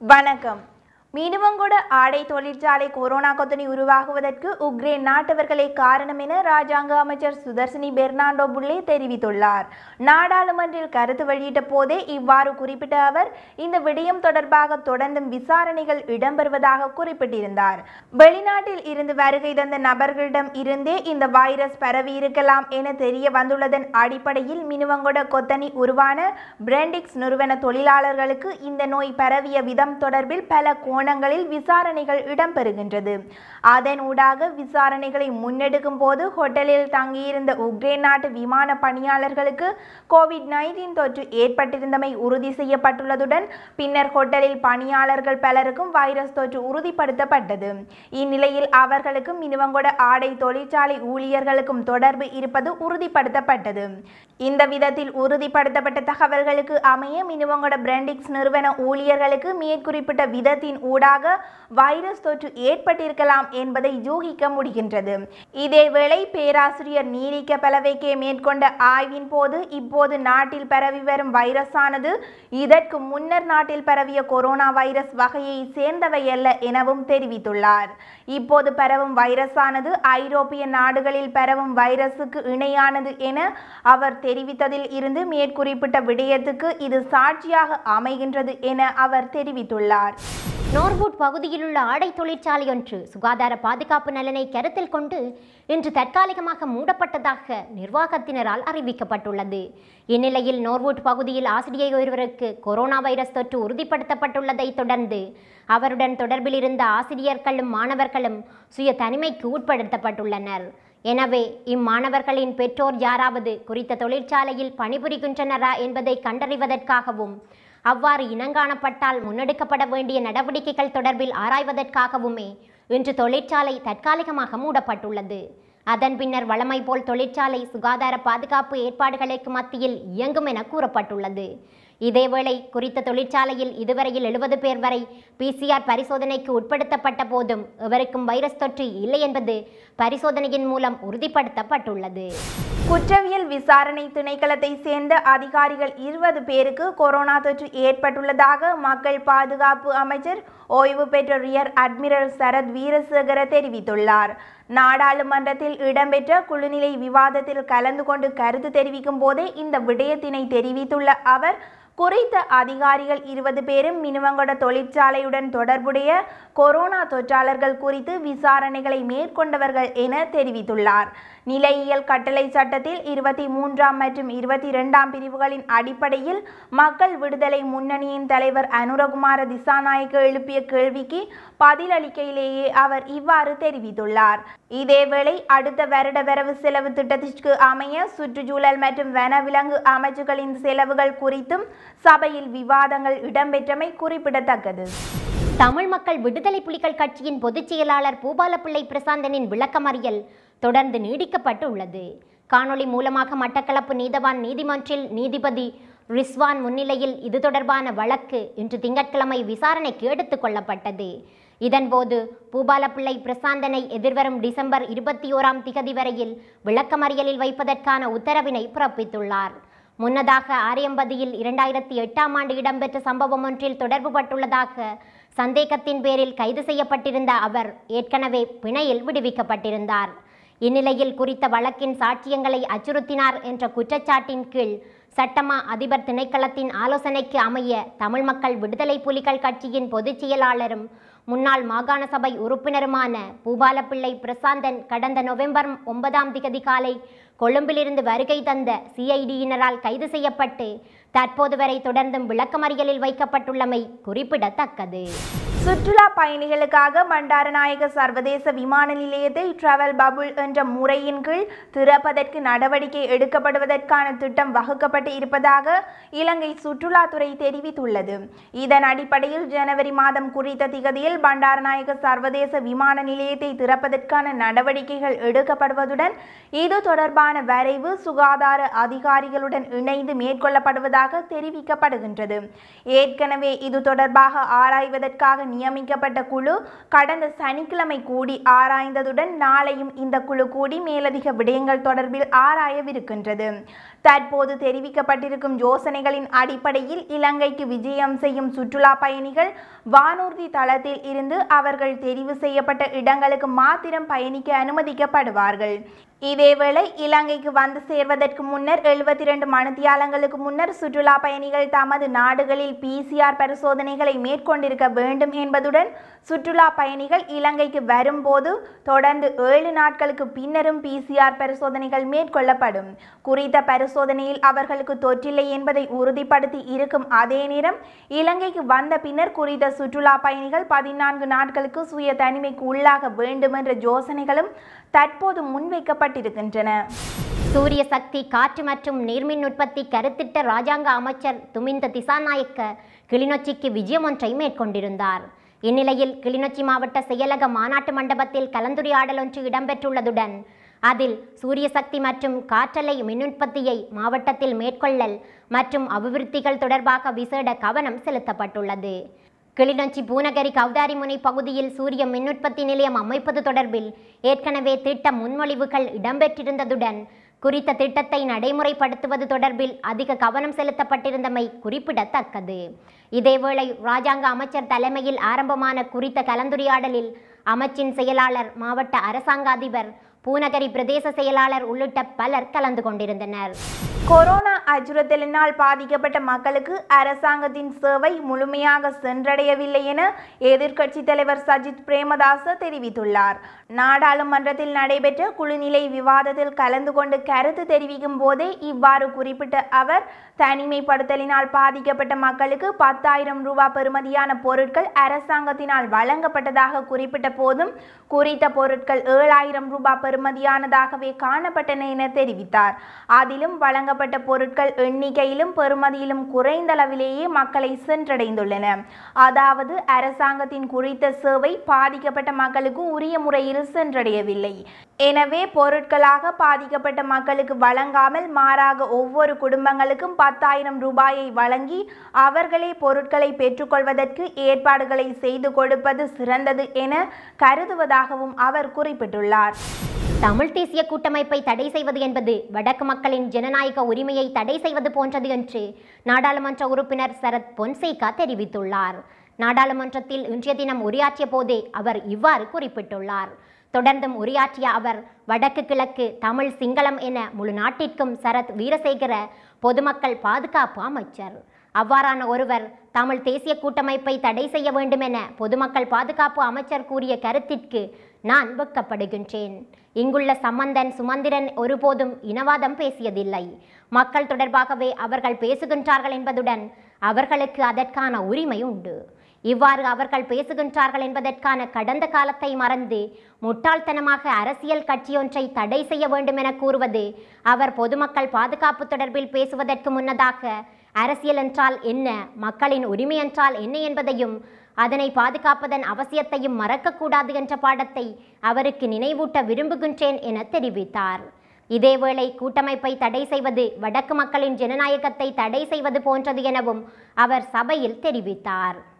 வணக்கம் மீனவங்கோட ஆடை தொழிற்சாலை கொரோனா கொத்தனி உருவாகுவதற்கு உக்ரைன் நாட்டவர்களே காரணம் என ராஜாங்க அமைச்சர் சுதர்சினி பெர்னாண்டோ புள்ளே தெரிவித்துள்ளார் நாடாளுமன்றில் கருத்து வெளியிட்ட போதே இவ்வாறு குறிப்பிட்ட அவர் இந்த விடயம் தொடர்பாக தொடர்ந்தும் விசாரணைகள் இடம்பெறுவதாக குறிப்பிட்டிருந்தார் வெளிநாட்டில் இருந்து வருகை தந்த நபர்களிடம் இருந்தே இந்த வைரஸ் பரவி இருக்கலாம் என தெரிய வந்துள்ளதன் அடிப்படையில் மினுவங்கொட கொத்தனி உருவான பிரெண்டிக்ஸ் நிறுவன தொழிலாளர்களுக்கு இந்த நோய் பரவிய விதம் தொடர்பில் பல கோணங்களில் விசாரணைகள் இடம்பெறுகின்றது அதன் ஊடாக விசாரணைகளை முன்னெடுக்கும் போது ஹோட்டலில் தங்கியிருந்த உக்ரைன் நாட்டு விமான பணியாளர்களுக்கு கோவிட் நைன்டீன் தொற்று ஏற்பட்டிருந்தமை உறுதி செய்யப்பட்டுள்ளதுடன் பின்னர் ஹோட்டலில் பணியாளர்கள் பலருக்கும் வைரஸ் தொற்று உறுதிப்படுத்தப்பட்டது இந்நிலையில் அவர்களுக்கும் மினுவங்கொட ஆடை தொழிற்சாலை ஊழியர்களுக்கும் தொடர்பு இருப்பது உறுதிப்படுத்தப்பட்டது இந்த விதத்தில் உறுதிப்படுத்தப்பட்ட தகவல்களுக்கு அமைய மினுவங்கொட பிராண்டிக்ஸ் நிறுவன ஊழியர்களுக்கு மேற்குறிப்பிட்ட விதத்தின் ஊடாக வைரஸ் தொற்று ஏற்பட்டிருக்கலாம் என்பதை யூகிக்க முடிகின்றது இதேவேளை பேராசிரியர் நீரிக்க பலவைக்கே மேற்கொண்ட ஆய்வின் போது இப்போது நாட்டில் பரவி வரும் வைரஸானது இதற்கு முன்னர் நாட்டில் பரவிய கொரோனா வைரஸ் வகையை சேர்ந்தவை அல்ல எனவும் தெரிவித்துள்ளார் இப்போது பரவும் வைரஸானது ஐரோப்பிய நாடுகளில் பரவும் வைரஸுக்கு இணையானது என அவர் தெரிவித்ததில் இருந்து மேற்குறிப்பிட்ட விடயத்துக்கு இது சாட்சியாக அமைகின்றது என அவர் தெரிவித்துள்ளார் நோர்வுட் பகுதியில் உள்ள ஆடை தொழிற்சாலை ஒன்று சுகாதார பாதுகாப்பு நலனை கருத்தில் கொண்டு இன்று தற்காலிகமாக மூடப்பட்டதாக நிர்வாகத்தினரால் அறிவிக்கப்பட்டுள்ளது இந்நிலையில் நோர்வுட் பகுதியில் ஆசிரியை ஒருவருக்கு கொரோனா வைரஸ் தொற்று உறுதிப்படுத்தப்பட்டுள்ளதை தொடர்ந்து அவருடன் தொடர்பில் இருந்த ஆசிரியர்களும் மாணவர்களும் சுய தனிமைக்கு உட்படுத்தப்பட்டுள்ளனர் எனவே இம்மாணவர்களின் பெற்றோர் யாராவது குறித்த தொழிற்சாலையில் பணிபுரிகின்றனரா என்பதை கண்டறிவதற்காகவும் அவ்வாறு இனங்காணப்பட்டால் முன்னெடுக்கப்பட வேண்டிய நடவடிக்கைகள் தொடர்பில் ஆராய்வதற்காகவுமே இன்று தொழிற்சாலை தற்காலிகமாக மூடப்பட்டுள்ளது அதன் பின்னர் வழமை போல் தொழிற்சாலை சுகாதார பாதுகாப்பு ஏற்பாடுகளுக்கு மத்தியில் இயங்கும் என கூறப்பட்டுள்ளது இதேவேளை குறித்த தொழிற்சாலையில் இதுவரையில் எழுபது பேர் வரை பிசிஆர் பரிசோதனைக்கு உட்படுத்தப்பட்ட போதும் எவருக்கும் வைரஸ் தொற்று இல்லை என்பது பரிசோதனையின் மூலம் உறுதிப்படுத்தப்பட்டுள்ளது குற்றவியல் விசாரணை திணைக்களத்தை சேர்ந்த அதிகாரிகள் இருபது பேருக்கு கொரோனா தொற்று ஏற்பட்டுள்ளதாக மக்கள் பாதுகாப்பு அமைச்சர் ஓய்வு பெற்ற ரியர் அட்மிரல் சரத் வீரசேகர தெரிவித்துள்ளார் நாடாளுமன்றத்தில் இடம்பெற்ற குழுநிலை விவாதத்தில் கலந்து கொண்டு கருத்து தெரிவிக்கும் போதே இந்த விடயத்தினை தெரிவித்துள்ள அவர் குறித்த அதிகாரிகள் இருபது பேரும் மினுவங்கொட தொழிற்சாலையுடன் தொடர்புடைய கொரோனா தொற்றாளர்கள் குறித்து விசாரணைகளை மேற்கொண்டவர்கள் என தெரிவித்துள்ளார் நிலையியல் கட்டளை சட்டத்தில் இருபத்தி மூன்றாம் மற்றும் இருபத்தி இரண்டாம் பிரிவுகளின் அடிப்படையில் மக்கள் விடுதலை முன்னணியின் தலைவர் அனுரகுமார திசாநாயக்க எழுப்பிய கேள்விக்கு பதிலளிக்கையிலேயே அவர் இவ்வாறு தெரிவித்துள்ளார் இதேவேளை அடுத்த வருட வரவு செலவு திட்டத்திற்கு அமைய சுற்றுச்சூழல் மற்றும் வனவிலங்கு அமைச்சுகளின் செலவுகள் குறித்தும் சபையில் விவாதங்கள் இடம்பெற்றமை குறிப்பிடத்தக்கது தமிழ் மக்கள் விடுதலை புலிகள் கட்சியின் பொதுச் செயலாளர் பூபாலப்பிள்ளை பிரசாந்தனின் விளக்கமறியல் தொடர்ந்து நீடிக்கப்பட்டு உள்ளது காணொளி மூலமாக மட்டக்களப்பு நீதவான் நீதிமன்றில் நீதிபதி ரிஸ்வான் முன்னிலையில் இது தொடர்பான வழக்கு இன்று திங்கட்கிழமை விசாரணைக்கு எடுத்துக் கொள்ளப்பட்டது இதன்போது பூபாலப்பிள்ளை பிரசாந்தனை எதிர்வரும் டிசம்பர் இருபத்தி ஓராம் திகதி வரையில் விளக்கமறியலில் வைப்பதற்கான உத்தரவினை பிறப்பித்துள்ளார் முன்னதாக ஆரியம்பதியில் இரண்டாயிரத்தி எட்டாம் ஆண்டு இடம்பெற்ற சம்பவம் ஒன்றில் தொடர்புபட்டுள்ளதாக சந்தேகத்தின் பேரில் கைது செய்யப்பட்டிருந்த அவர் ஏற்கனவே பிணையில் விடுவிக்கப்பட்டிருந்தார் இந்நிலையில் குறித்த வழக்கின் சாட்சியங்களை அச்சுறுத்தினார் என்ற குற்றச்சாட்டின் கீழ் சட்டமா அதிபர் திணைக்களத்தின் ஆலோசனைக்கு அமைய தமிழ் மக்கள் விடுதலை புலிகள் கட்சியின் பொதுச் செயலாளரும் முன்னாள் மாகாண சபை உறுப்பினருமான பூபாலப்பிள்ளை பிரசாந்தன் கடந்த நவம்பர் ஒன்பதாம் திகதி காலை கொழும்பிலிருந்து வருகை தந்த சிஐடியினரால் கைது செய்யப்பட்டு தற்போது வரை தொடர்ந்தும் விளக்கமறியலில் வைக்கப்பட்டுள்ளமை குறிப்பிடத்தக்கது சுற்றுலா பயணிகளுக்காக பண்டாரநாயக சர்வதேச விமான நிலையத்தை டிராவல் பபுள் என்ற முறையின் கீழ் திறப்பதற்கு நடவடிக்கை எடுக்கப்படுவதற்கான திட்டம் வகுக்கப்பட்டு இருப்பதாக இலங்கை சுற்றுலாத்துறை தெரிவித்துள்ளது இதன் அடிப்படையில் ஜனவரி மாதம் குறித்த திகதியில் பண்டாரநாயக சர்வதேச விமான நிலையத்தை திறப்பதற்கான நடவடிக்கைகள் எடுக்கப்படுவதுடன் இது தொடர்பான வரைவு சுகாதார அதிகாரிகளுடன் இணைந்து மேற்கொள்ளப்படுவதாக இருப்பதாக தெரிவிக்கப்படுகின்றது ஏற்கனவே இது தொடர்பாக ஆராய்வதற்காக நியமிக்கப்பட்ட குழு கடந்த சனிக்கிழமை கூடி ஆராய்ந்ததுடன் நாளையும் இந்த குழு கூடி மேலதிக விடயங்கள் தொடர்பில் ஆராயவிருக்கின்றது தற்போது தெரிவிக்கப்பட்டிருக்கும் யோசனைகளின் அடிப்படையில் இலங்கைக்கு விஜயம் செய்யும் சுற்றுலா பயணிகள் வானூர்தி தளத்தில் இருந்து அவர்கள் தெரிவு செய்யப்பட்ட இடங்களுக்கு மாத்திரம் பயணிக்க அனுமதிக்கப்படுவார்கள் இதேவேளை இலங்கைக்கு வந்து சேர்வதற்கு முன்னர் எழுபத்தி ரெண்டு மணித்தியாலங்களுக்கு முன்னர் சுற்றுலா பயணிகள் தமது நாடுகளில் பிசிஆர் பரிசோதனைகளை மேற்கொண்டிருக்க வேண்டும் என்பதுடன் சுற்றுலா பயணிகள் இலங்கைக்கு வரும்போது தொடர்ந்து ஏழு நாட்களுக்கு பின்னரும் பிசிஆர் பரிசோதனைகள் மேற்கொள்ளப்படும் குறித்த பரிசோதனையில் அவர்களுக்கு தொற்றில்லை என்பதை உறுதிப்படுத்தி இருக்கும் அதே நேரம் இலங்கைக்கு வந்த பின்னர் குறித்த சுற்றுலா பயணிகள் பதினான்கு நாட்களுக்கு சுய தனிமைக்கு உள்ளாக வேண்டும் என்ற யோசனைகளும் தற்போது முன்வைக்கப்பட்டிருக்கின்றன சூரிய சக்தி காற்று மற்றும் நீர்மின் உற்பத்தி கருத்திட்ட ராஜாங்க அமைச்சர் துமிந்த திசாநாயக்க கிளிநொச்சிக்கு விஜயம் ஒன்றை மேற்கொண்டிருந்தார் இந்நிலையில் கிளிநொச்சி மாவட்ட செயலக மாநாட்டு மண்டபத்தில் கலந்துரையாடல் ஒன்று இடம்பெற்றுள்ளதுடன் அதில் சூரிய சக்தி மற்றும் காற்றலை மின் உற்பத்தியை மாவட்டத்தில் மேற்கொள்ளல் மற்றும் அபிவிருத்திகள் தொடர்பாக விசேட கவனம் செலுத்தப்பட்டுள்ளது கிளிநொச்சி பூனகரி கௌதாரிமுனை பகுதியில் சூரிய மின் உற்பத்தி நிலையம் அமைப்பது தொடர்பில் ஏற்கனவே திட்ட முன்மொழிவுகள் இடம்பெற்றிருந்ததுடன் குறித்த திட்டத்தை நடைமுறைப்படுத்துவது தொடர்பில் அதிக கவனம் செலுத்தப்பட்டிருந்தமை குறிப்பிடத்தக்கது இதேவேளை ராஜாங்க அமைச்சர் தலைமையில் ஆரம்பமான குறித்த கலந்துரையாடலில் அமைச்சின் செயலாளர் மாவட்ட அரசாங்க அதிபர் பூநகரி பிரதேச செயலாளர் உள்ளிட்ட பலர் கலந்து கொண்டிருந்தனர் கொரோனா அச்சுறுத்தலினால் பாதிக்கப்பட்ட மக்களுக்கு அரசாங்கத்தின் சேவை முழுமையாக சென்றடையவில்லை என எதிர்க்கட்சி தலைவர் சஜித் பிரேமதாச தெரிவித்துள்ளார் நாடாளுமன்றத்தில் நடைபெற்ற குழுநிலை விவாதத்தில் கலந்து கொண்டு கருத்து தெரிவிக்கும் போதே இவ்வாறு குறிப்பிட்ட அவர் தனிமைப்படுத்தலினால் பாதிக்கப்பட்ட மக்களுக்கு பத்தாயிரம் ரூபாய் பெறுமதியான பொருட்கள் அரசாங்கத்தினால் வழங்கப்பட்டதாக குறிப்பிட்ட போதும் குறித்த பொருட்கள் ஏழாயிரம் ரூபாய் பெறுமதியானதாகவே காணப்பட்டன என தெரிவித்தார் அதிலும் வழங்கப்பட்ட பொருட்கள் எண்ணிக்கையிலும் பெறுமதியிலும் குறைந்த அளவிலேயே மக்களை சென்றடைந்துள்ளன அதாவது அரசாங்கத்தின் குறித்த சேவை பாதிக்கப்பட்ட மக்களுக்கு உரிய முறையில் சென்றடையவில்லை எனவே பொருட்களாக பாதிக்கப்பட்ட மக்களுக்கு வழங்காமல் மாறாக ஒவ்வொரு குடும்பங்களுக்கும் பத்தாயிரம் ரூபாயை வழங்கி அவர்களே பொருட்களை பெற்றுக்கொள்வதற்கு ஏற்பாடுகளை செய்து கொடுப்பது சிறந்தது என கருதுவதாகவும் அவர் குறிப்பிட்டுள்ளார் தமிழ் தேசிய கூட்டமைப்பை தடை செய்வது என்பது வடக்கு மக்களின் ஜனநாயக உரிமையை தடை செய்வது போன்றது என்று நாடாளுமன்ற உறுப்பினர் சரத் பொன்சேகா தெரிவித்துள்ளார் நாடாளுமன்றத்தில் இன்றைய தினம் உரையாற்றிய போதே அவர் இவ்வாறு குறிப்பிட்டுள்ளார் தொடர்ந்தும் உரையாற்றிய அவர் வடக்கு கிழக்கு தமிழ் சிங்களம் என முழு நாட்டிற்கும் சரத் வீரசேகர பொதுமக்கள் பாதுகாப்பு அமைச்சர் அவ்வாறான ஒருவர் தமிழ் தேசிய கூட்டமைப்பை தடை செய்ய வேண்டும் என பொதுமக்கள் பாதுகாப்பு அமைச்சர் கூறிய கருத்திற்கு நான் வெட்கப்படுகின்றேன் இங்குள்ள சம்பந்தன் சுமந்திரன் ஒருபோதும் இனவாதம் பேசியதில்லை மக்கள் தொடர்பாகவே அவர்கள் பேசுகின்றார்கள் என்பதுடன் அவர்களுக்கு அதற்கான உரிமை உண்டு இவ்வாறு அவர்கள் பேசுகின்றார்கள் என்பதற்கான கடந்த காலத்தை மறந்து முட்டாள்தனமாக அரசியல் கட்சியொன்றை தடை செய்ய வேண்டும் என கூறுவது அவர் பொதுமக்கள் பாதுகாப்பு தொடர்பில் பேசுவதற்கு முன்னதாக அரசியல் என்றால் என்ன மக்களின் உரிமை என்றால் என்ன என்பதையும் அதனை பாதுகாப்பதன் அவசியத்தையும் மறக்கக்கூடாது என்ற பாடத்தை அவருக்கு நினைவூட்ட விரும்புகின்றேன் என தெரிவித்தார் இதேவேளை கூட்டமைப்பை தடை செய்வது வடக்கு மக்களின் ஜனநாயகத்தை தடை செய்வது போன்றது எனவும் அவர் சபையில் தெரிவித்தார்